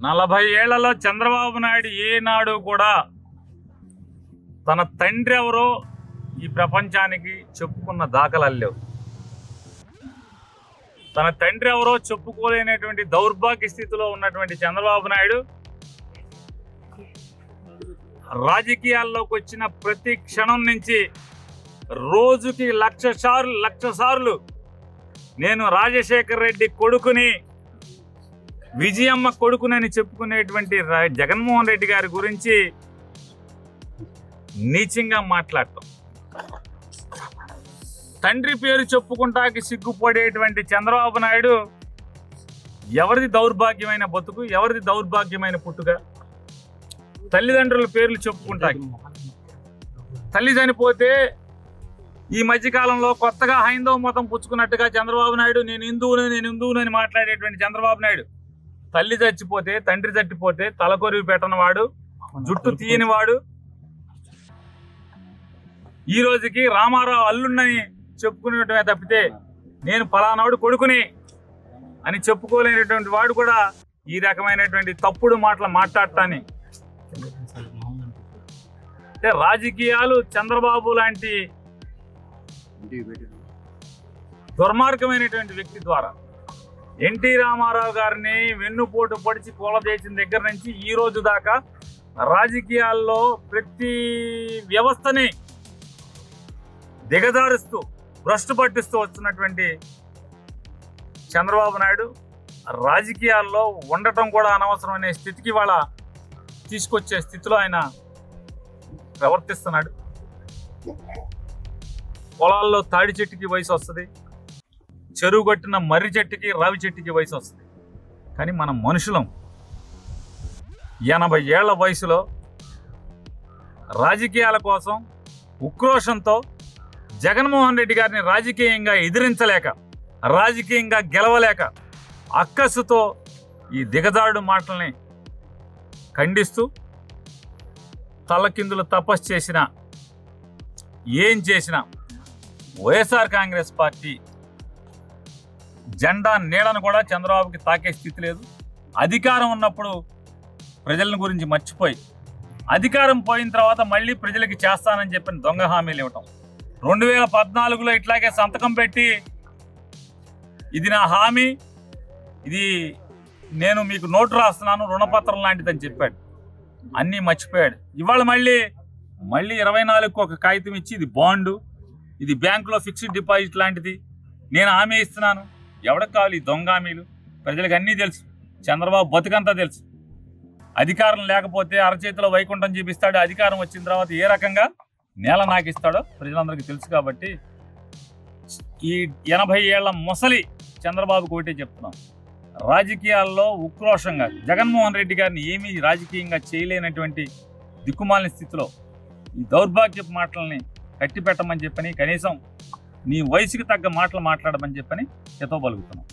నలభై ఏళ్లలో చంద్రబాబు నాయుడు ఏనాడు కూడా తన తండ్రి ఎవరో ఈ ప్రపంచానికి చెప్పుకున్న దాఖలాలు లేవు తన తండ్రి ఎవరో చెప్పుకోలేనటువంటి దౌర్భాగ్య స్థితిలో ఉన్నటువంటి చంద్రబాబు నాయుడు రాజకీయాల్లోకి వచ్చిన ప్రతి క్షణం నుంచి రోజుకి లక్ష సార్లు లక్ష సార్లు నేను రాజశేఖర్ రెడ్డి కొడుకుని విజయమ్మ కొడుకునని చెప్పుకునేటువంటి రా- జగన్మోహన్ రెడ్డి గారి గురించి నీచంగా మాట్లాడటం తండ్రి పేరు చెప్పుకుంటాకి సిగ్గుపడేటువంటి చంద్రబాబు నాయుడు ఎవరిది దౌర్భాగ్యమైన బతుకు ఎవరిది దౌర్భాగ్యమైన పుట్టుక తల్లిదండ్రుల పేర్లు చెప్పుకుంటాకి తల్లి చనిపోతే ఈ మధ్యకాలంలో కొత్తగా హైందవ మతం పుచ్చుకున్నట్టుగా చంద్రబాబు నాయుడు నేను హిందువును నేను హిందువును అని మాట్లాడేటువంటి చంద్రబాబు నాయుడు తల్లి చచ్చిపోతే తండ్రి చచ్చిపోతే తలకొరివి పెట్టని వాడు జుట్టు తీయని వాడు ఈ రోజుకి రామారావు అల్లుండని చెప్పుకునేటమే తప్పితే నేను పలానాడు కొడుకుని అని చెప్పుకోలేనటువంటి వాడు కూడా ఈ రకమైనటువంటి తప్పుడు మాటలు మాట్లాడటాన్ని అంటే రాజకీయాలు చంద్రబాబు లాంటి దుర్మార్గమైనటువంటి వ్యక్తి ద్వారా ఎన్టీ రామారావు గారిని వెన్నుపోటు పొడిచి కూలదేసిన దగ్గర నుంచి ఈ రోజు దాకా రాజకీయాల్లో ప్రతి వ్యవస్థని దిగజారుస్తూ భ్రష్టు పట్టిస్తూ వస్తున్నటువంటి చంద్రబాబు నాయుడు రాజకీయాల్లో ఉండటం కూడా అనవసరం అనే స్థితికి వాళ్ళ తీసుకొచ్చే స్థితిలో ఆయన ప్రవర్తిస్తున్నాడు పొలాల్లో తాడి చెట్టుకి వయసు వస్తుంది చెరువు కట్టిన మర్రి చెట్టుకి రావి చెట్టుకి వయసు వస్తుంది కానీ మనం మనుషులం ఎనభై ఏళ్ల వయసులో రాజకీయాల కోసం ఉక్రోషంతో జగన్మోహన్ రెడ్డి గారిని రాజకీయంగా ఎదిరించలేక రాజకీయంగా గెలవలేక అక్కస్సుతో ఈ దిగజారుడు మాటల్ని ఖండిస్తూ తలకిందులు తపస్సు చేసిన ఏం చేసినా వైఎస్ఆర్ కాంగ్రెస్ పార్టీ జెండా నీడను కూడా చంద్రబాబుకి తాకే స్థితి లేదు అధికారం ఉన్నప్పుడు ప్రజల గురించి మర్చిపోయి అధికారం పోయిన తర్వాత మళ్ళీ ప్రజలకి చేస్తానని చెప్పిన దొంగ హామీలు ఇవ్వటం రెండు వేల పద్నాలుగులో ఇట్లాగే సంతకం పెట్టి ఇది నా హామీ ఇది నేను మీకు నోటు రాస్తున్నాను రుణపత్రం లాంటిదని చెప్పాడు అన్నీ మర్చిపోయాడు ఇవాళ మళ్ళీ మళ్ళీ ఇరవై నాలుగుకి ఒక కాగితం ఇచ్చి ఇది బాండు ఇది బ్యాంకులో ఫిక్స్డ్ డిపాజిట్ లాంటిది నేను హామీ ఇస్తున్నాను ఎవరికి కావాలి ఈ దొంగ హామీలు ప్రజలకు అన్నీ తెలుసు చంద్రబాబు బతుకంతా తెలుసు అధికారం లేకపోతే అరచేతిలో వైకుంఠం చూపిస్తాడు అధికారం వచ్చిన తర్వాత ఏ రకంగా నేల నాకిస్తాడో ప్రజలందరికీ తెలుసు కాబట్టి ఈ ఎనభై ఏళ్ల ముసలి చంద్రబాబుకు ఒకటే చెప్తున్నాం రాజకీయాల్లో ఉక్రోషంగా జగన్మోహన్ రెడ్డి గారిని ఏమీ రాజకీయంగా చేయలేనటువంటి దిక్కుమాలిన స్థితిలో ఈ దౌర్భాగ్యపు మాటల్ని కట్టి పెట్టమని చెప్పని కనీసం నీ వయసుకి తగ్గ మాటలు మాట్లాడమని చెప్పని ఎతో పలుకుతున్నాం